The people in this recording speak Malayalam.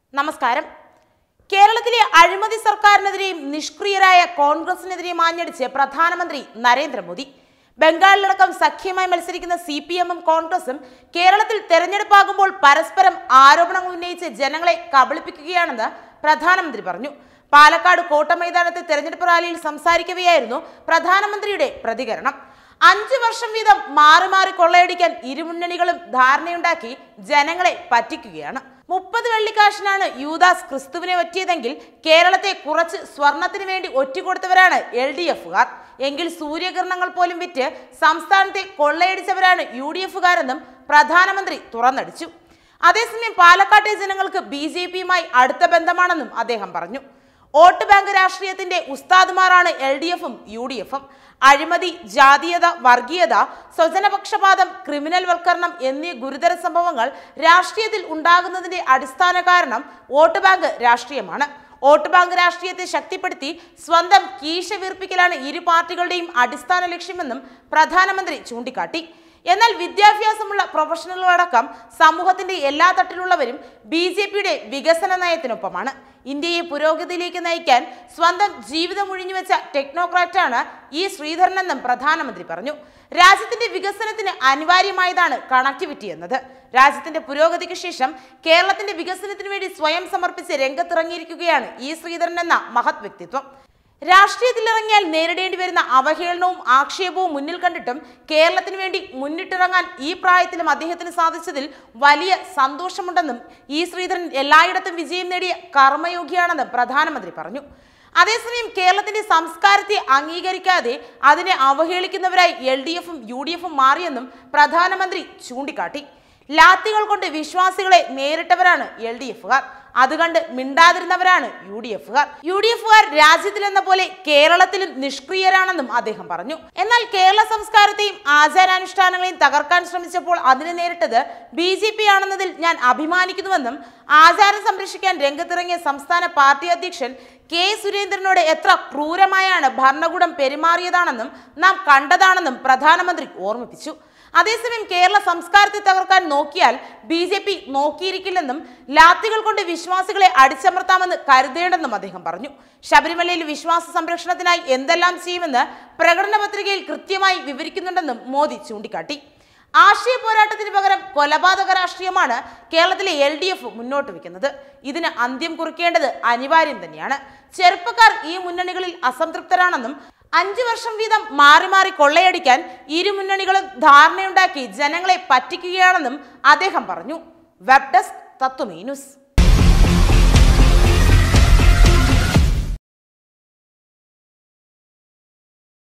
നമസ്കാരം കേരളത്തിലെ അഴിമതി സർക്കാരിനെതിരെയും നിഷ്ക്രിയരായ കോൺഗ്രസിനെതിരെയും ആഞ്ഞടിച്ച് പ്രധാനമന്ത്രി നരേന്ദ്രമോദി ബംഗാളിലടക്കം സഖ്യമായി മത്സരിക്കുന്ന സി പി എമ്മും കോൺഗ്രസും കേരളത്തിൽ തെരഞ്ഞെടുപ്പാകുമ്പോൾ പരസ്പരം ആരോപണങ്ങൾ ഉന്നയിച്ച് ജനങ്ങളെ കബളിപ്പിക്കുകയാണെന്ന് പ്രധാനമന്ത്രി പറഞ്ഞു പാലക്കാട് കോട്ട മൈതാനത്തെ തെരഞ്ഞെടുപ്പ് റാലിയിൽ സംസാരിക്കവെയായിരുന്നു പ്രധാനമന്ത്രിയുടെ പ്രതികരണം അഞ്ചു വർഷം വീതം മാറി മാറി കൊള്ളയടിക്കാൻ ഇരുമുന്നണികളും ധാരണയുണ്ടാക്കി ജനങ്ങളെ പറ്റിക്കുകയാണ് മുപ്പത് വെള്ളിക്കാശിനാണ് യൂദാസ് ക്രിസ്തുവിനെ ഒറ്റിയതെങ്കിൽ കേരളത്തെ കുറച്ച് സ്വർണത്തിന് വേണ്ടി ഒറ്റുകൊടുത്തവരാണ് എൽ ഡി എഫുകാർ എങ്കിൽ സൂര്യകിരണങ്ങൾ പോലും വിറ്റ് സംസ്ഥാനത്തെ കൊള്ളയടിച്ചവരാണ് യു ഡി എഫുകാരെന്നും പ്രധാനമന്ത്രി തുറന്നടിച്ചു അതേസമയം പാലക്കാട്ടെ ജനങ്ങൾക്ക് ബി ജെ പിയുമായി അടുത്ത ബന്ധമാണെന്നും അദ്ദേഹം പറഞ്ഞു വോട്ട് ബാങ്ക് രാഷ്ട്രീയത്തിന്റെ ഉസ്താദുമാരാണ് എൽ ഡി എഫും യു ഡി എഫും അഴിമതി ജാതീയത വർഗീയത സ്വജനപക്ഷപാതം ക്രിമിനൽ വൽക്കരണം എന്നീ ഗുരുതര സംഭവങ്ങൾ രാഷ്ട്രീയത്തിൽ ഉണ്ടാകുന്നതിന്റെ അടിസ്ഥാന കാരണം വോട്ട് ബാങ്ക് രാഷ്ട്രീയമാണ് വോട്ട് ബാങ്ക് രാഷ്ട്രീയത്തെ ശക്തിപ്പെടുത്തി സ്വന്തം കീശ വീർപ്പിക്കലാണ് ഇരു പാർട്ടികളുടെയും അടിസ്ഥാന ലക്ഷ്യമെന്നും പ്രധാനമന്ത്രി ചൂണ്ടിക്കാട്ടി എന്നാൽ വിദ്യാഭ്യാസമുള്ള പ്രൊഫഷണലുകളടക്കം സമൂഹത്തിന്റെ എല്ലാ തട്ടിലുള്ളവരും ബി ജെ പിയുടെ വികസന നയത്തിനൊപ്പമാണ് ഇന്ത്യയെ പുരോഗതിയിലേക്ക് നയിക്കാൻ സ്വന്തം ജീവിതം ഒഴിഞ്ഞുവെച്ച ടെക്നോക്രാറ്റാണ് ഈ ശ്രീധരനെന്നും പ്രധാനമന്ത്രി പറഞ്ഞു രാജ്യത്തിന്റെ വികസനത്തിന് അനിവാര്യമായതാണ് കണക്ടിവിറ്റി എന്നത് രാജ്യത്തിന്റെ പുരോഗതിക്ക് ശേഷം കേരളത്തിന്റെ വികസനത്തിന് വേണ്ടി സ്വയം സമർപ്പിച്ച് രംഗത്തിറങ്ങിയിരിക്കുകയാണ് ഈ ശ്രീധരൻ എന്ന മഹത് വ്യക്തിത്വം രാഷ്ട്രീയത്തിലിറങ്ങിയാൽ നേരിടേണ്ടി വരുന്ന അവഹേളനവും ആക്ഷേപവും മുന്നിൽ കണ്ടിട്ടും കേരളത്തിന് വേണ്ടി മുന്നിട്ടിറങ്ങാൻ ഈ പ്രായത്തിലും അദ്ദേഹത്തിന് സാധിച്ചതിൽ വലിയ സന്തോഷമുണ്ടെന്നും ഈ ശ്രീധരൻ എല്ലായിടത്തും വിജയം നേടിയ കർമ്മയോഗിയാണെന്നും പ്രധാനമന്ത്രി പറഞ്ഞു അതേസമയം കേരളത്തിന്റെ സംസ്കാരത്തെ അംഗീകരിക്കാതെ അതിനെ അവഹേളിക്കുന്നവരായി എൽ ഡി എഫും യു ഡി എഫും മാറിയെന്നും പ്രധാനമന്ത്രി ചൂണ്ടിക്കാട്ടി ലാത്തികൾ കൊണ്ട് വിശ്വാസികളെ നേരിട്ടവരാണ് എൽ ഡി എഫുകാർ അത് കണ്ട് മിണ്ടാതിരുന്നവരാണ് യു ഡി എഫുകാർ യു ഡി എഫുകാർ രാജ്യത്തിലെന്ന പോലെ കേരളത്തിലും നിഷ്ക്രിയരാണെന്നും അദ്ദേഹം പറഞ്ഞു എന്നാൽ കേരള സംസ്കാരത്തെയും ആചാരാനുഷ്ഠാനങ്ങളെയും തകർക്കാൻ ശ്രമിച്ചപ്പോൾ അതിനെ നേരിട്ടത് ബി ജെ പി ആണെന്നതിൽ ഞാൻ അഭിമാനിക്കുന്നുവെന്നും ആചാരം സംരക്ഷിക്കാൻ രംഗത്തിറങ്ങിയ സംസ്ഥാന പാർട്ടി അധ്യക്ഷൻ കെ സുരേന്ദ്രനോട് എത്ര ക്രൂരമായാണ് ഭരണകൂടം പെരുമാറിയതാണെന്നും നാം കണ്ടതാണെന്നും പ്രധാനമന്ത്രി ഓർമ്മിപ്പിച്ചു അതേസമയം കേരള സംസ്കാരത്തെ തകർക്കാൻ നോക്കിയാൽ ബി ജെ പി നോക്കിയിരിക്കില്ലെന്നും ലാത്തികൾ കൊണ്ട് വിശ്വാസികളെ അടിച്ചമർത്താമെന്ന് കരുതേണ്ടെന്നും അദ്ദേഹം പറഞ്ഞു ശബരിമലയിൽ വിശ്വാസ സംരക്ഷണത്തിനായി എന്തെല്ലാം ചെയ്യുമെന്ന് പ്രകടന പത്രികയിൽ കൃത്യമായി വിവരിക്കുന്നുണ്ടെന്നും മോദി ചൂണ്ടിക്കാട്ടി ആശയ പോരാട്ടത്തിന് പകരം കൊലപാതക രാഷ്ട്രീയമാണ് കേരളത്തിലെ എൽ ഡി എഫ് മുന്നോട്ട് വെക്കുന്നത് ഇതിന് അന്ത്യം കുറിക്കേണ്ടത് അനിവാര്യം തന്നെയാണ് ചെറുപ്പക്കാർ ഈ മുന്നണികളിൽ അസംതൃപ്തരാണെന്നും അഞ്ചു വർഷം വീതം മാറി മാറി കൊള്ളയടിക്കാൻ ഇരു മുന്നണികളും ധാരണയുണ്ടാക്കി ജനങ്ങളെ പറ്റിക്കുകയാണെന്നും അദ്ദേഹം പറഞ്ഞു വെബ് ഡെസ്ക് തത്വമേ ന്യൂസ്